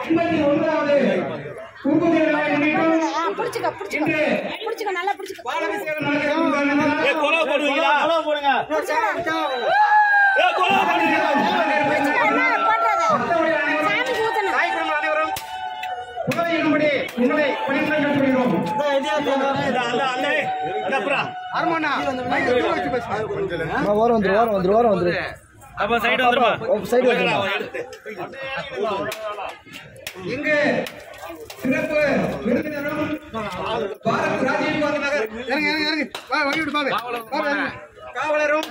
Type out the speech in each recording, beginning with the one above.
ஐம்பத்தி ஒன்பதாவது பூக்குதி விழாவை முன்னிட்டு ஆ, பிடிச்சுக்க பிடிச்சுக்க இன்று பிடிச்சுக்க நல்லா பிடிச்சுக்க பாலாபிஷேகம் நடக்கிறது காரணத்தினால் ஏ கொலை போடுவீங்களா ஏ கொலை போடுவீங்களா பிடிச்சுக்கன்னா போட்டுறாத பக்தர்கள் அனைவரும் சாமி ஊத்தணும் தாய் குடும்பம் அனைவரும் புகழையிடும்படி உங்களை பணிந்து கேட்டுக்கொள்கிறோம் அந்த அந்த அண்ணே அந்த அப்புறம் ஓரம் வந்துரு ஓரம் வந்துரு ஓரம் வந்துரு அப்ப சைடு வந்துருமா சைடு வந்துருமா இங்கு சிறப்பு விருந்தினரும் பாரத் ராஜீவ்காந்தி நகர் காவலரும்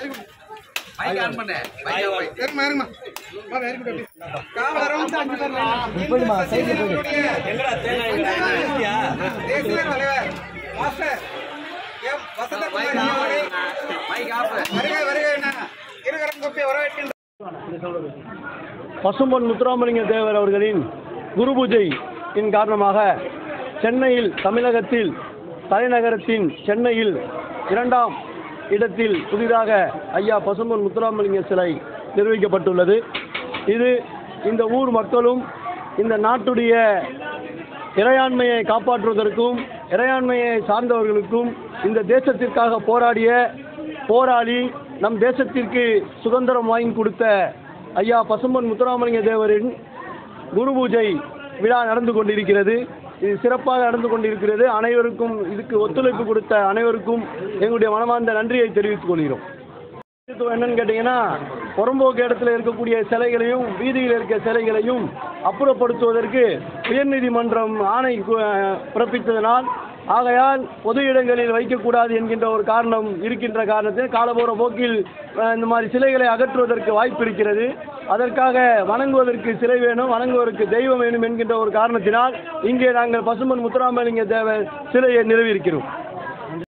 காவலரும் போயிடுமா சைடுல போயிடு எங்கடா தேங்காய் தேசிய தலைவர் மாஸ்டர் எம் வசந்தகுமார் அவர்களை வருக வருக என இருகரம் கூப்பி வரவேற்கின்ற பசும்பொன் முத்துராமலிங்க தேவர் அவர்களின் குரு பூஜையின் காரணமாக சென்னையில் தமிழகத்தில் தலைநகரத்தின் சென்னையில் இரண்டாம் இடத்தில் புதிதாக ஐயா பசும்பொன் முத்துராமலிங்க சிலை நிர்வகிக்கப்பட்டுள்ளது இது இந்த ஊர் மக்களும் இந்த நாட்டுடைய இறையாண்மையை காப்பாற்றுவதற்கும் இறையாண்மையை சார்ந்தவர்களுக்கும் இந்த தேசத்திற்காக போராடிய போராளி நம் தேசத்திற்கு சுதந்திரம் வாங்கி கொடுத்த ஐயா பசும்பொன் முத்துராமலிங்க தேவரின் குரு பூஜை விழா நடந்து கொண்டிருக்கிறது இது சிறப்பாக நடந்து கொண்டிருக்கிறது அனைவருக்கும் இதுக்கு ஒத்துழைப்பு கொடுத்த அனைவருக்கும் எங்களுடைய மனமார்ந்த நன்றியை தெரிவித்துக் கொள்கிறோம் முக்கியத்துவம் என்னன்னு கேட்டிங்கன்னா புறம்போக்கு இடத்துல இருக்கக்கூடிய சிலைகளையும் வீதியில் இருக்க சிலைகளையும் அப்புறப்படுத்துவதற்கு உயர்நீதிமன்றம் ஆணை கு- பிறப்பித்ததனால் ஆகையால் பொது இடங்களில் வைக்கக்கூடாது என்கின்ற ஒரு காரணம் இருக்கின்ற காரணத்தில் காலபோற போக்கில் அஹ், இந்த மாதிரி சிலைகளை அகற்றுவதற்கு வாய்ப்பு இருக்கிறது அதற்காக வணங்குவதற்கு சிலை வேணும் வணங்குவதற்கு தெய்வம் வேணும் என்கின்ற ஒரு காரணத்தினால் இங்கே நாங்கள் பசும்பன் முத்துராமலிங்க தேவர் சிலையை நிறுவியிருக்கிறோம்